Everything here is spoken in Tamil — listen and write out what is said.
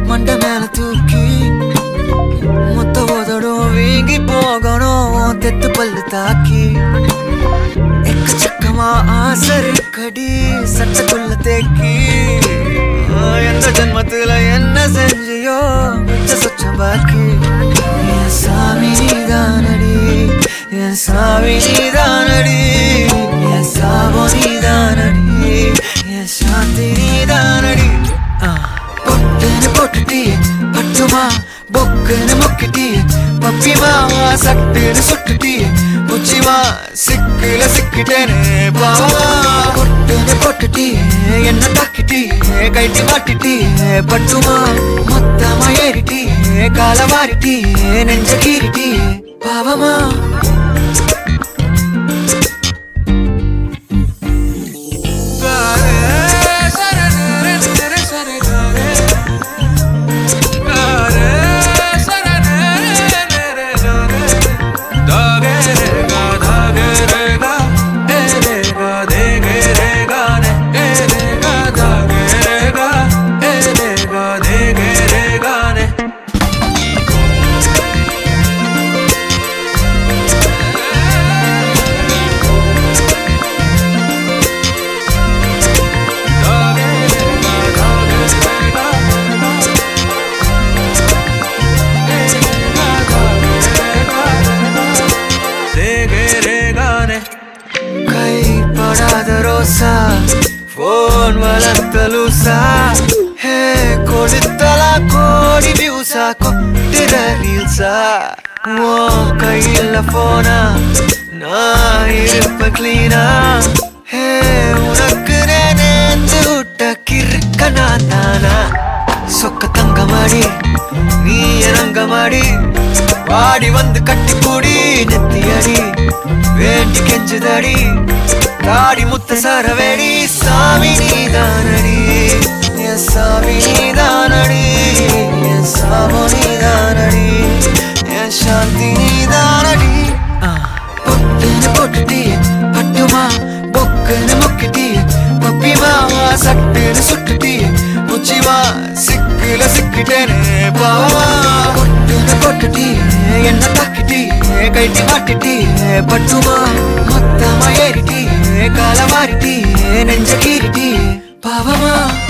மண்ட மேல தூக்கி மொத்த உதடும் வீங்கி போகணும் உன் தெத்து பல்லு தாக்கி எக்கச்சக்கமா ஆசை இருக்கடி சட்டக்குள்ள தேக்கி ஆ, எந்த ஜென்மத்துல என்ன செஞ்சியோ மிச்ச சொச்சம் பாக்கி என் சாமி நீதானடி என் சாமி நீதானடி என் சாபோ நீதானடி என் சாந்தி நீதானடி ஆ, பொட்டுன்னு போட்டுட்டியே பட்டுமா பொக்குன்னு மொக்கிட்டியே பப்பிமா சட்டுன்னு சுட்டுட்டியே புச்சிமா சிக்குல சிக்கிட்டேனே பாவமா பொட்டுன்னு போட்டுட்டியே என்ன தாக்கிட்டியே கைட்டி மாட்டிட்டியே பட்டுமா மொத்தமா ஏறிட்டியே கால வாரிட்டியே நெஞ்ச கீறிட்டியே பாவமா கைப்படாத ரோசா போன் வளர்த்த லூசா ஹே கொடுத்தலா கோடி வியூசா கொட்டுற ரீல்ஸா ஓ கையில போனா நான் இருப்ப கிளீனா ஹே உனக்கு நேர்ந்து விட்ட கிறுக்க நான் தானா சொக்க தங்கமாடி நீ இறங்கமாடி வாடி வந்து கட்டி கூடி நெத்தியடி வேண்டி கெஞ்சுதடி தாடி முத்த சரவேடி சாமி நீதானடி என் சாமி நீதானடி என் சாமோ நீதானடி என் சாந்தி நீதானடி ஆ, பொட்டுன்னு போட்டுட்டியே பட்டுமா பொக்குன்னு மொக்கிட்டியே பப்பிமா சட்டுன்னு சுட்டுட்டியே புச்சிமா சிக்குல சிக்கிட்டேனே பாவமா பொட்டுன்னு போட்டுட்டியே என்ன தாக்கிட்டியே கைட்டி மாட்டிட்டியே பட்டுமா மொத்தமா ஏறிட்டியே கால மாறிட்டியே நெஞ்ச கீறிட்டியே பாவமா